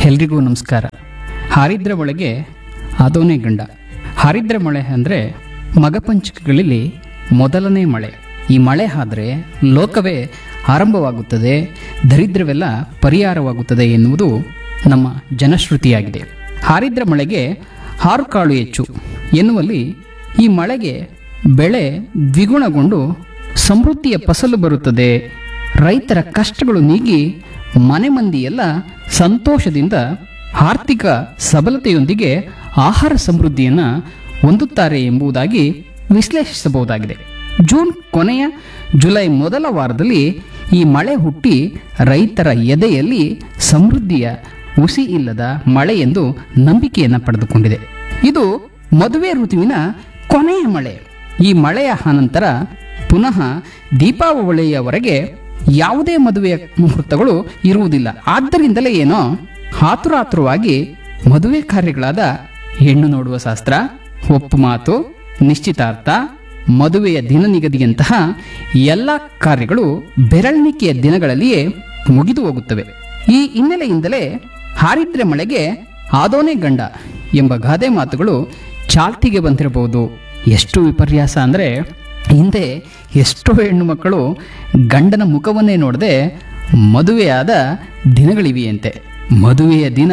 ಎಲ್ರಿಗೂ ನಮಸ್ಕಾರ ಹಾರಿದ್ರ ಒಳಗೆ ಆದೋನೇ ಗಂಡ ಹಾರಿದ್ರ ಮಳೆ ಅಂದರೆ ಮಗಪಂಚಕಗಳಲ್ಲಿ ಮೊದಲನೇ ಮಳೆ ಈ ಮಳೆ ಆದರೆ ಲೋಕವೇ ಆರಂಭವಾಗುತ್ತದೆ ದರಿದ್ರವೆಲ್ಲ ಪರಿಹಾರವಾಗುತ್ತದೆ ಎನ್ನುವುದು ನಮ್ಮ ಜನಶ್ರುತಿಯಾಗಿದೆ ಹಾರಿದ್ರ ಮಳೆಗೆ ಹಾರು ಕಾಳು ಹೆಚ್ಚು ಎನ್ನುವಲ್ಲಿ ಈ ಮಳೆಗೆ ಬೆಳೆ ದ್ವಿಗುಣಗೊಂಡು ಸಮೃದ್ಧಿಯ ಫಸಲು ಬರುತ್ತದೆ ರೈತರ ಕಷ್ಟಗಳು ನೀಗಿ ಮನೆ ಮಂದಿಯೆಲ್ಲ ಸಂತೋಷದಿಂದ ಆರ್ಥಿಕ ಸಬಲತೆಯೊಂದಿಗೆ ಆಹಾರ ಸಮೃದ್ಧಿಯನ್ನು ಹೊಂದುತ್ತಾರೆ ಎಂಬುದಾಗಿ ವಿಶ್ಲೇಷಿಸಬಹುದಾಗಿದೆ ಜೂನ್ ಕೊನೆಯ ಜುಲೈ ಮೊದಲ ವಾರದಲ್ಲಿ ಈ ಮಳೆ ಹುಟ್ಟಿ ರೈತರ ಎದೆಯಲ್ಲಿ ಸಮೃದ್ಧಿಯ ಹುಸಿ ಇಲ್ಲದ ಮಳೆ ಎಂದು ನಂಬಿಕೆಯನ್ನು ಪಡೆದುಕೊಂಡಿದೆ ಇದು ಮದುವೆ ಋತುವಿನ ಕೊನೆಯ ಮಳೆ ಈ ಮಳೆಯ ಅನಂತರ ಪುನಃ ದೀಪಾವಳಿಯವರೆಗೆ ಯಾವುದೇ ಮದುವೆಯ ಮುಹೂರ್ತಗಳು ಇರುವುದಿಲ್ಲ ಆದ್ದರಿಂದಲೇ ಏನೋ ಆತುರಾತುರವಾಗಿ ಮದುವೆ ಕಾರ್ಯಗಳಾದ ಹೆಣ್ಣು ನೋಡುವ ಶಾಸ್ತ್ರ ಒಪ್ಪು ಮಾತು ನಿಶ್ಚಿತಾರ್ಥ ಮದುವೆಯ ದಿನ ನಿಗದಿಯಂತಹ ಎಲ್ಲ ಕಾರ್ಯಗಳು ಬೆರಳಿಕೆಯ ದಿನಗಳಲ್ಲಿಯೇ ಮುಗಿದು ಹೋಗುತ್ತವೆ ಈ ಹಿನ್ನೆಲೆಯಿಂದಲೇ ಹಾರಿದ್ರೆ ಮಳೆಗೆ ಆದೋನೇ ಗಂಡ ಎಂಬ ಗಾದೆ ಮಾತುಗಳು ಚಾಲ್ತಿಗೆ ಬಂದಿರಬಹುದು ಎಷ್ಟು ವಿಪರ್ಯಾಸ ಅಂದರೆ ಹಿಂದೆ ಎಷ್ಟೋ ಹೆಣ್ಣು ಮಕ್ಕಳು ಗಂಡನ ಮುಖವನ್ನೇ ನೋಡದೆ ಮದುವೆಯಾದ ದಿನಗಳಿವೆಯಂತೆ ಮದುವೆಯ ದಿನ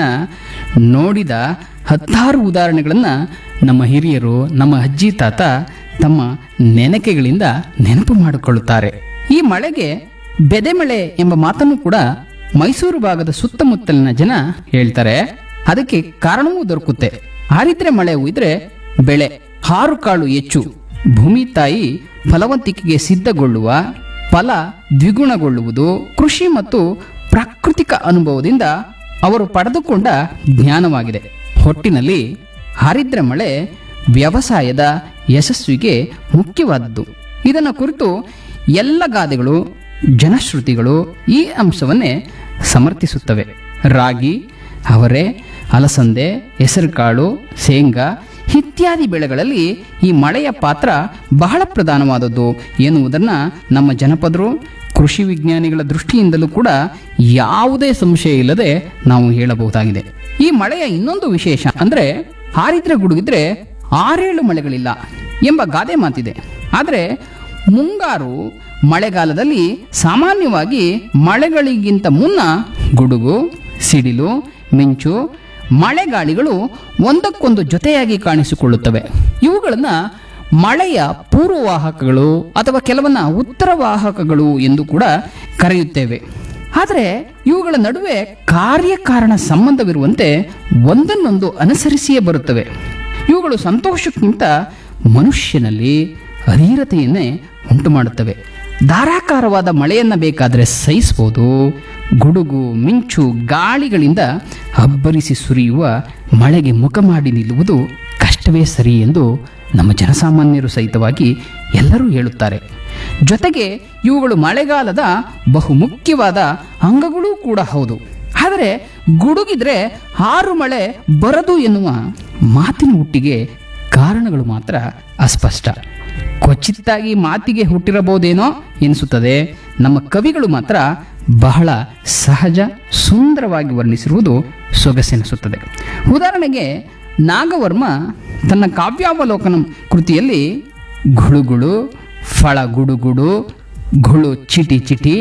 ನೋಡಿದ ಹತ್ತಾರು ಉದಾಹರಣೆಗಳನ್ನು ನಮ್ಮ ಹಿರಿಯರು ನಮ್ಮ ಅಜ್ಜಿ ತಾತ ತಮ್ಮ ನೆನಕೆಗಳಿಂದ ನೆನಪು ಮಾಡಿಕೊಳ್ಳುತ್ತಾರೆ ಈ ಮಳೆಗೆ ಬೆದೆಮಳೆ ಎಂಬ ಮಾತನ್ನು ಕೂಡ ಮೈಸೂರು ಭಾಗದ ಸುತ್ತಮುತ್ತಲಿನ ಜನ ಹೇಳ್ತಾರೆ ಅದಕ್ಕೆ ಕಾರಣವೂ ದೊರಕುತ್ತೆ ಹಾರಿದ್ರೆ ಮಳೆ ಉಯ್ದ್ರೆ ಬೆಳೆ ಹಾರು ಕಾಳು ಹೆಚ್ಚು ಭೂಮಿ ತಾಯಿ ಫಲವಂತಿಕೆಗೆ ಸಿದ್ಧಗೊಳ್ಳುವ ಫಲ ದ್ವಿಗುಣಗೊಳ್ಳುವುದು ಕೃಷಿ ಮತ್ತು ಪ್ರಾಕೃತಿಕ ಅನುಭವದಿಂದ ಅವರು ಪಡೆದುಕೊಂಡ ಜ್ಞಾನವಾಗಿದೆ ಹೊಟ್ಟಿನಲ್ಲಿ ಹಾರಿದ್ರ ಮಳೆ ವ್ಯವಸಾಯದ ಯಶಸ್ವಿಗೆ ಮುಖ್ಯವಾದದ್ದು ಇದನ್ನು ಕುರಿತು ಎಲ್ಲ ಗಾದೆಗಳು ಜನಶ್ರುತಿಗಳು ಈ ಅಂಶವನ್ನೇ ಸಮರ್ಥಿಸುತ್ತವೆ ರಾಗಿ ಅವರೆ ಅಲಸಂದೆ ಹೆಸರುಕಾಳು ಶೇಂಗಾ ಇತ್ಯಾದಿ ಬೆಳೆಗಳಲ್ಲಿ ಈ ಮಳೆಯ ಪಾತ್ರ ಬಹಳ ಪ್ರಧಾನವಾದದ್ದು ಎನ್ನುವುದನ್ನು ನಮ್ಮ ಜನಪದರು ಕೃಷಿ ವಿಜ್ಞಾನಿಗಳ ದೃಷ್ಟಿಯಿಂದಲೂ ಕೂಡ ಯಾವುದೇ ಸಂಶಯ ಇಲ್ಲದೆ ನಾವು ಹೇಳಬಹುದಾಗಿದೆ ಈ ಮಳೆಯ ಇನ್ನೊಂದು ವಿಶೇಷ ಅಂದ್ರೆ ಹಾರಿದ್ರೆ ಗುಡುಗಿದ್ರೆ ಆರೇಳು ಮಳೆಗಳಿಲ್ಲ ಎಂಬ ಗಾದೆ ಮಾತಿದೆ ಆದರೆ ಮುಂಗಾರು ಮಳೆಗಾಲದಲ್ಲಿ ಸಾಮಾನ್ಯವಾಗಿ ಮಳೆಗಳಿಗಿಂತ ಮುನ್ನ ಗುಡುಗು ಸಿಡಿಲು ಮಿಂಚು ಮಳೆಗಾಳಿಗಳು ಒಂದಕ್ಕೊಂದು ಜೊತೆಯಾಗಿ ಕಾಣಿಸಿಕೊಳ್ಳುತ್ತವೆ ಇವುಗಳನ್ನು ಮಳೆಯ ಪೂರ್ವವಾಹಕಗಳು ಅಥವಾ ಕೆಲವನ್ನ ಉತ್ತರವಾಹಕಗಳು ಎಂದು ಕೂಡ ಕರೆಯುತ್ತೇವೆ ಆದರೆ ಇವುಗಳ ನಡುವೆ ಕಾರ್ಯಕಾರಣ ಸಂಬಂಧವಿರುವಂತೆ ಒಂದನ್ನೊಂದು ಅನುಸರಿಸಿಯೇ ಬರುತ್ತವೆ ಇವುಗಳು ಸಂತೋಷಕ್ಕಿಂತ ಮನುಷ್ಯನಲ್ಲಿ ಅಧೀರತೆಯನ್ನೇ ಉಂಟು ಮಾಡುತ್ತವೆ ಧಾರಾಕಾರವಾದ ಮಳೆಯನ್ನ ಬೇಕಾದರೆ ಸಹಿಸಬಹುದು ಗುಡುಗು ಮಿಂಚು ಗಾಳಿಗಳಿಂದ ಅಬ್ಬರಿಸಿ ಸುರಿಯುವ ಮಳೆಗೆ ಮುಖ ಮಾಡಿ ನಿಲ್ಲುವುದು ಕಷ್ಟವೇ ಸರಿ ಎಂದು ನಮ್ಮ ಜನಸಾಮಾನ್ಯರು ಸಹಿತವಾಗಿ ಎಲ್ಲರೂ ಹೇಳುತ್ತಾರೆ ಜೊತೆಗೆ ಇವುಗಳು ಮಳೆಗಾಲದ ಬಹು ಮುಖ್ಯವಾದ ಅಂಗಗಳೂ ಕೂಡ ಹೌದು ಆದರೆ ಗುಡುಗಿದ್ರೆ ಆರು ಮಳೆ ಬರದು ಎನ್ನುವ ಮಾತಿನ ಹುಟ್ಟಿಗೆ ಕಾರಣಗಳು ಮಾತ್ರ ಅಸ್ಪಷ್ಟ ಕ್ವಚಿತ್ತಾಗಿ ಮಾತಿಗೆ ಹುಟ್ಟಿರಬಹುದೇನೋ ಎನಿಸುತ್ತದೆ ನಮ್ಮ ಕವಿಗಳು ಮಾತ್ರ ಬಹಳ ಸಹಜ ಸುಂದರವಾಗಿ ವರ್ಣಿಸಿರುವುದು ಸೊಗಸೆನಿಸುತ್ತದೆ ಉದಾಹರಣೆಗೆ ನಾಗವರ್ಮ ತನ್ನ ಕಾವ್ಯಾವಲೋಕನ ಕೃತಿಯಲ್ಲಿ ಗುಳುಗುಳು ಫಳ ಗುಡುಗುಡು ಗುಳು ಚಿಟಿ ಚಿಟಿ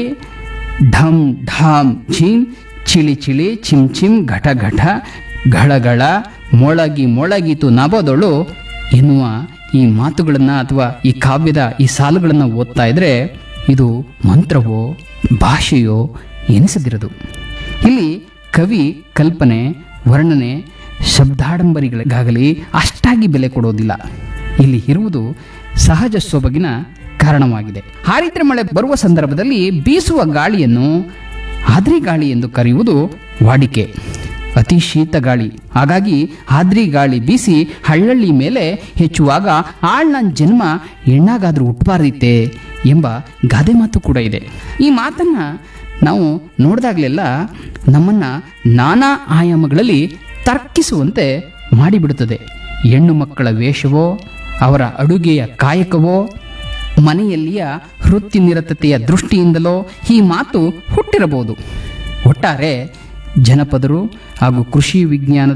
ಢಮ್ ಢಾಮ್ ಚಿಮ್ ಚಿಳಿ ಚಿಳಿ ಚಿಮ್ ಚಿಮ್ ಘಟ ಘಟ ಗಳಗಳ ಮೊಳಗಿ ಮೊಳಗಿತು ನಭದೊಳು ಎನ್ನುವ ಈ ಮಾತುಗಳನ್ನು ಅಥವಾ ಈ ಕಾವ್ಯದ ಈ ಸಾಲುಗಳನ್ನು ಓದ್ತಾ ಇದ್ರೆ ಇದು ಮಂತ್ರವೋ ಭಾಷೆಯೋ ಎನಿಸದಿರದು ಇಲ್ಲಿ ಕವಿ ಕಲ್ಪನೆ ವರ್ಣನೆ ಶಬ್ದಾಡಂಬರಿಗಳಿಗಾಗಲಿ ಅಷ್ಟಾಗಿ ಬೆಲೆ ಕೊಡೋದಿಲ್ಲ ಇಲ್ಲಿ ಇರುವುದು ಸಹಜ ಸೊಬಗಿನ ಕಾರಣವಾಗಿದೆ ಹಾರಿದ್ರೆ ಮಳೆ ಬರುವ ಸಂದರ್ಭದಲ್ಲಿ ಬೀಸುವ ಗಾಳಿಯನ್ನು ಆದ್ರಿ ಗಾಳಿ ಎಂದು ಕರೆಯುವುದು ವಾಡಿಕೆ ಅತಿ ಶೀತ ಗಾಳಿ ಹಾಗಾಗಿ ಆದ್ರಿ ಗಾಳಿ ಬೀಸಿ ಹಳ್ಳಳ್ಳಿ ಮೇಲೆ ಹೆಚ್ಚುವಾಗ ಆಳ್ ನನ್ನ ಜನ್ಮ ಹೆಣ್ಣಾಗಾದ್ರೂ ಹುಟ್ಟಬಾರ್ದಿತ್ತೆ ಎಂಬ ಗಾದೆ ಮಾತು ಕೂಡ ಇದೆ ಈ ಮಾತನ್ನ ನಾವು ನೋಡಿದಾಗಲೆಲ್ಲ ನಮ್ಮನ್ನ ನಾನಾ ಆಯಾಮಗಳಲ್ಲಿ ತರ್ಕಿಸುವಂತೆ ಮಾಡಿಬಿಡುತ್ತದೆ ಹೆಣ್ಣು ಮಕ್ಕಳ ವೇಷವೋ ಅವರ ಅಡುಗೆಯ ಕಾಯಕವೋ ಮನೆಯಲ್ಲಿಯ ವೃತ್ತಿ ನಿರತತೆಯ ದೃಷ್ಟಿಯಿಂದಲೋ ಈ ಮಾತು ಹುಟ್ಟಿರಬಹುದು ಒಟ್ಟಾರೆ ಜನಪದರು ಹಾಗೂ ಕೃಷಿ ವಿಜ್ಞಾನದ